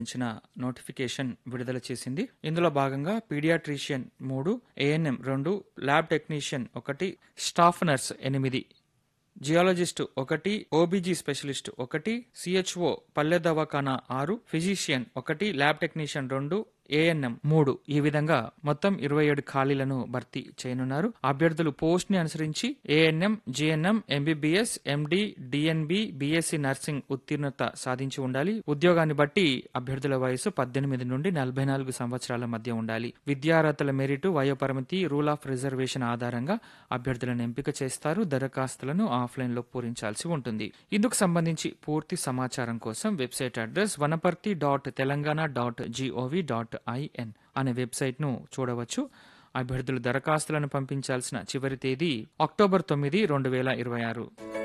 ఇచ్చిన నోటిఫికేషన్ విడుదల చేసింది ఇందులో భాగంగా పీడియాట్రిషియన్ మూడు ఏఎన్ఎం రెండు ల్యాబ్ టెక్నీషియన్ ఒకటి స్టాఫ్ నర్స్ ఎనిమిది జియాలజిస్ట్ ఒకటి ఓబీజీ స్పెషలిస్ట్ ఒకటి సిహెచ్ఓ పల్లె దవాఖానా ఆరు ఫిజిషియన్ ఒకటి ల్యాబ్ టెక్నీషియన్ రెండు ఏఎన్ఎం మూడు ఈ విధంగా మొత్తం ఇరవై ఏడు ఖాళీలను భర్తీ చేయనున్నారు అభ్యర్థులు పోస్ట్ ని అనుసరించి ANM GNM MBBS MD DNB BSc nursing ఉత్తీర్ణత సాధించి ఉండాలి ఉద్యోగాన్ని బట్టి అభ్యర్థుల వయసు పద్దెనిమిది నుండి నలభై నాలుగు సంవత్సరాల మధ్య ఉండాలి విద్యార్హతల మెరిటు వయోపరిమితి రూల్ ఆఫ్ రిజర్వేషన్ ఆధారంగా అభ్యర్థులను ఎంపిక చేస్తారు దరఖాస్తులను ఆఫ్లైన్ లో పూరించాల్సి ఉంటుంది ఇందుకు సంబంధించి పూర్తి సమాచారం కోసం website address Wanaparthy dot Telangana dot GOV dot IN అనే వెబ్సైట్ ను చూడవచ్చు అభ్యర్థులు దరఖాస్తులను పంపించాల్సిన చివరి తేదీ అక్టోబర్ తొమ్మిది రెండు వేల ఇరవై ఆరు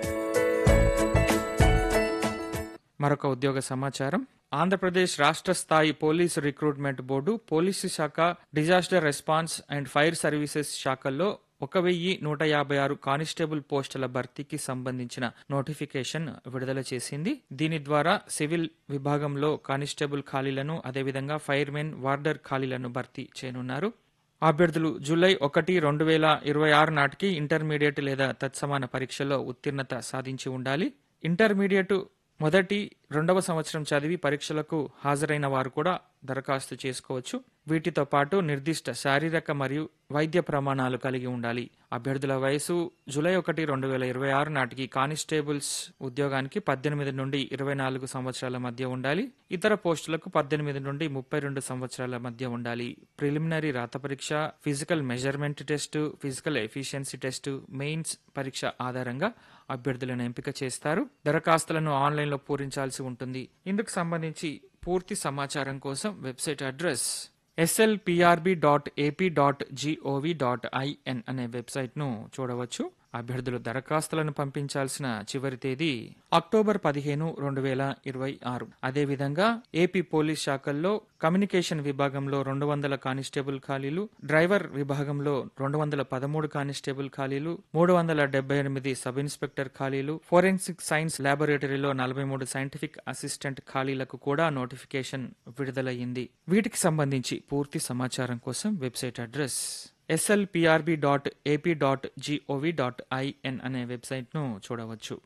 మరొక ఉద్యోగ సమాచారం ఆంధ్రప్రదేశ్ రాష్ట్ర స్థాయి పోలీసు రిక్రూట్మెంట్ బోర్డు పోలీసు శాఖ disaster response and fire services శాఖల్లో ఒక వెయ్యి నూట యాభై ఆరు కానిస్టేబుల్ పోస్టుల భర్తీకి సంబంధించిన నోటిఫికేషన్ విడుదల చేసింది దీని ద్వారా సివిల్ విభాగంలో కానిస్టేబుల్ ఖాళీలను అదేవిధంగా ఫైర్మెన్ వార్డర్ ఖాళీలను భర్తీ చేయనున్నారు అభ్యర్థులు జూలై ఒకటి రెండు వేల ఇరవై ఆరు నాటికి ఇంటర్మీడియట్ లేదా తత్సమాన పరీక్షలో ఉత్తీర్ణత సాధించి ఉండాలి ఇంటర్మీడియట్ మొదటి రెండవ సంవత్సరం చదివి పరీక్షలకు హాజరైన వారు కూడా దరఖాస్తు చేసుకోవచ్చు వీటితో పాటు నిర్దిష్ట శారీరక మరియు వైద్య ప్రమాణాలు కలిగి ఉండాలి అభ్యర్థుల వయసు జూలై ఒకటి రెండు వేల ఇరవై ఆరు నాటికి కానిస్టేబుల్స్ ఉద్యోగానికి పద్దెనిమిది నుండి ఇరవై నాలుగు సంవత్సరాల మధ్య ఉండాలి ఇతర పోస్టులకు పద్దెనిమిది నుండి ముప్పై రెండు సంవత్సరాల మధ్య ఉండాలి ప్రిలిమినరీ రాత పరీక్ష physical measurement test physical efficiency test mains పరీక్ష ఆధారంగా అభ్యర్థులను ఎంపిక చేస్తారు దరఖాస్తులను ఆన్లైన్లో పూరించాల్సి ఉంటుంది ఇందుకు సంబంధించి పూర్తి సమాచారం కోసం website address SLPRB dot AP dot GOV dot IN అనే వెబ్సైట్ను చూడవచ్చు అభ్యర్థులు దరఖాస్తులను పంపించాల్సిన చివరి తేదీ అక్టోబర్ పదిహేను రెండు వేల ఇరవై ఆరు అదేవిధంగా ఏపీ పోలీస్ శాఖల్లో కమ్యూనికేషన్ విభాగంలో రెండు వందల కానిస్టేబుల్ ఖాళీలు డ్రైవర్ విభాగంలో రెండు వందల పదమూడు కానిస్టేబుల్ ఖాళీలు మూడు వందల డెబ్బై ఎనిమిది సబ్ ఇన్స్పెక్టర్ ఖాళీలు ఫోరెన్సిక్ సైన్స్ ల్యాబొరేటరీలో నలభై మూడు సైంటిఫిక్ అసిస్టెంట్ ఖాళీలకు కూడా నోటిఫికేషన్ విడుదలయ్యింది వీటికి సంబంధించి పూర్తి సమాచారం కోసం website address SLPRB dot AP dot GOV dot IN అనే వెబ్సైట్ను చూడవచ్చు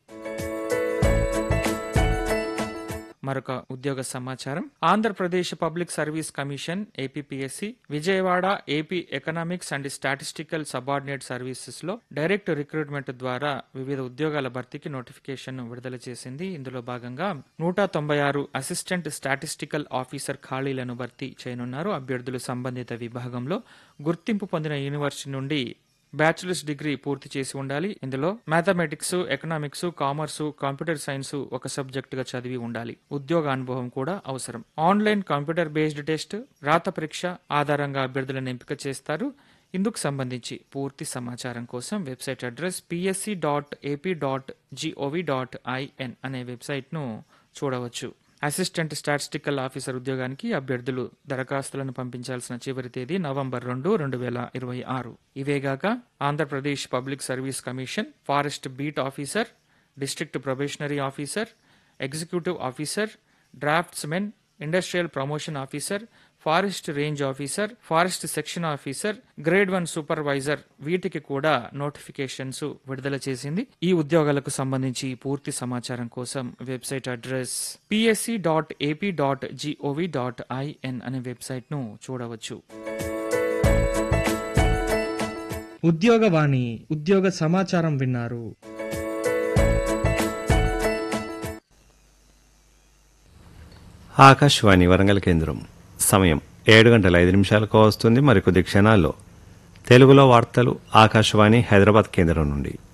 మరొక ఉద్యోగ సమాచారం Andhra Pradesh public service commission APPSC Vijayawada AP economics and statistical subordinate services లో డైరెక్ట్ రిక్రూట్మెంట్ ద్వారా వివిధ ఉద్యోగాల భర్తీకి నోటిఫికేషన్ విడుదల చేసింది ఇందులో భాగంగా నూట తొంభై ఆరు అసిస్టెంట్ స్టాటిస్టికల్ ఆఫీసర్ ఖాళీలను భర్తీ చేయనున్నారు అభ్యర్థులు సంబంధిత విభాగంలో గుర్తింపు పొందిన యూనివర్సిటీ నుండి బ్యాచిలర్స్ డిగ్రీ పూర్తి చేసి ఉండాలి ఇందులో mathematics economics commerce computer science ఒక సబ్జెక్ట్ గా చదివి ఉండాలి ఉద్యోగ అనుభవం కూడా అవసరం ఆన్లైన్ కంప్యూటర్ బేస్డ్ టెస్ట్ రాత పరీక్ష ఆధారంగా అభ్యర్థులను ఎంపిక చేస్తారు ఇందుకు సంబంధించి పూర్తి సమాచారం కోసం website address PSC dot AP dot GOV dot IN అనే వెబ్సైట్ను చూడవచ్చు అసిస్టెంట్ స్టాటిస్టికల్ ఆఫీసర్ ఉద్యోగానికి అభ్యర్థులు దరఖాస్తులను పంపించాల్సిన చివరి తేదీ నవంబర్ రెండు రెండు వేల ఇరవై ఆరు ఇవేగాక Andhra Pradesh public service commission forest beat officer district probationary officer executive officer draftsmen industrial promotion officer forest range officer forest section officer grade one supervisor వీటికి కూడా నోటిఫికేషన్స్ విడుదల చేసింది ఈ ఉద్యోగాలకు సంబంధించి పూర్తి సమాచారం కోసం website address PSC dot AP dot GOV dot IN అనే వెబ్సైట్ ను చూడవచ్చు ఉద్యోగవాణి ఉద్యోగ సమాచారం విన్నారు ఆకాశవాణి వరంగల్ కేంద్రం సమయం ఏడు గంటల ఐదు నిమిషాలకు వస్తుంది మరికొద్ది క్షణాల్లో తెలుగులో వార్తలు ఆకాశవాణి హైదరాబాద్ కేంద్రం నుండి